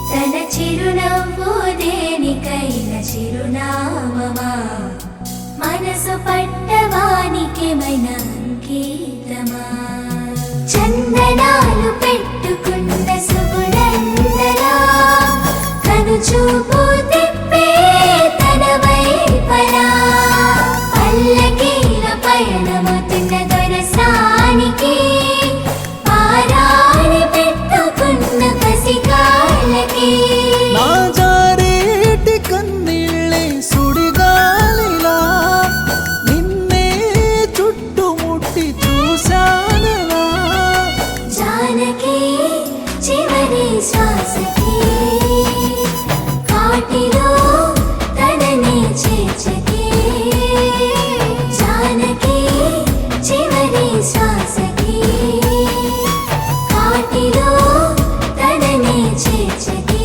తన చిరునవ్వు దేనికైన చిరునామమా మనసు పట్టవానికేమైనా అంకితమా చందనాలు పెట్టుకున్న సుగుణందలా కను చూపు తిప్పే తన వైపలా పల్లకీల పయనమవుతున్న దొరసానికి పారాణి పెట్టుకున్న కసికాలకి నా జారేటి కన్నీళ్ళే సుడిగాలిలా నిన్నే చుట్టుముట్టి చూశానలా జానకి చివరి శ్వాసకి కాటిలో తనని చేర్చకి జానకి చివరి శ్వాసకి కాటిలో తనని చేర్చకి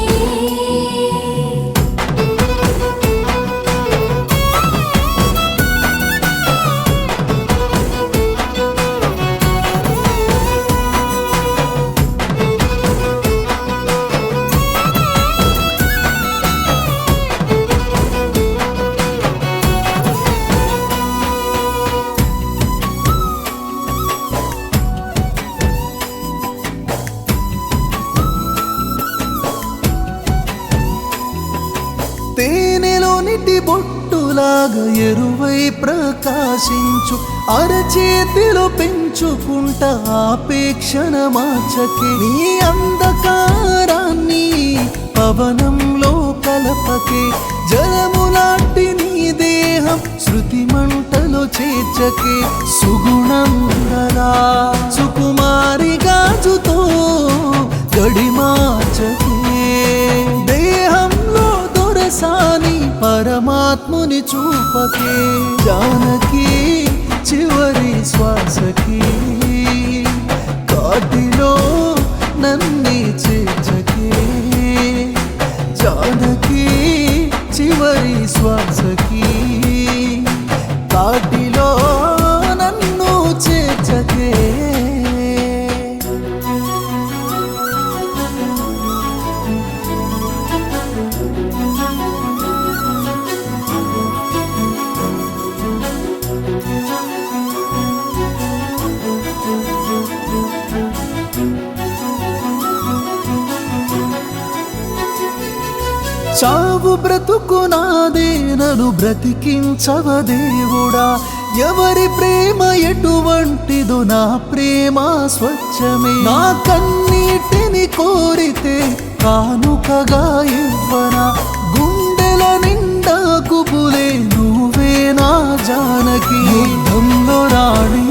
తేనెలోనిటి బొట్టులాగా ఎరువై ప్రకాశించు అరచేతిలో పెంచుకుంటా ఆపేక్షణ మార్చకే నీ అంధకారాన్ని పవనంలో కలపకే జలములాంటి నీ దేహం శృతి మంటలో చేర్చకే సుగుణం గలా సుకుమారి గాజుతో గడి మార్చకే దేహంలో దొరసాని పరమాత్ముని చూపకే జానకి చివరి శ్వాసకి కాటిలో నన్ని చేర్చకే జానకి చివరి శ్వాసకి కాటిలో నన్ను చేర్చకే చావు బ్రతుకు నాదే నన్ను బ్రతికించవ దేవుడా ఎవరి ప్రేమ ఎటువంటిదో నా ప్రేమ స్వచ్ఛమే నా కన్నీటిని కోరితే కానుకగా ఇవ్వనా గుండెల నిండా కుబులే నువ్వే నా జానకి యుద్ధంలో రాణి